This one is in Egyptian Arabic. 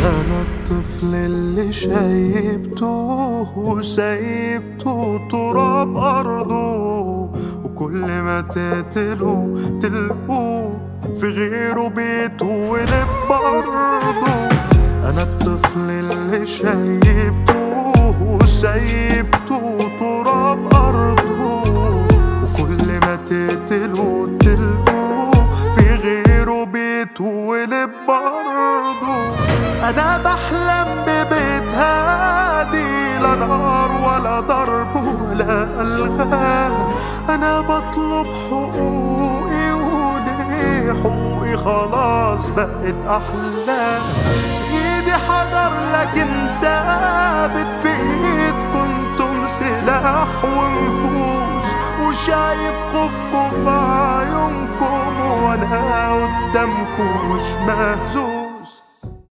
أنا الطفل اللي شايبته وسايبته تراب أرضه وكل ما تقتله تلقوه في غيره بيته ولب برضه أنا الطفل اللي شايبته وسايبته تراب أرضه وكل ما تقتله تلقوه في غيره بيته ولب برضه أنا بحلم ببيت هادي لا نار ولا ضرب ولا ألغام أنا بطلب حقوقي وليه حقوقي خلاص بقت أحلام في إيدي حجر لكن ثابت في إيد كنتم سلاح ونفوس وشايف خوفكم في عيونكم وأنا قدامكم مش مهزوم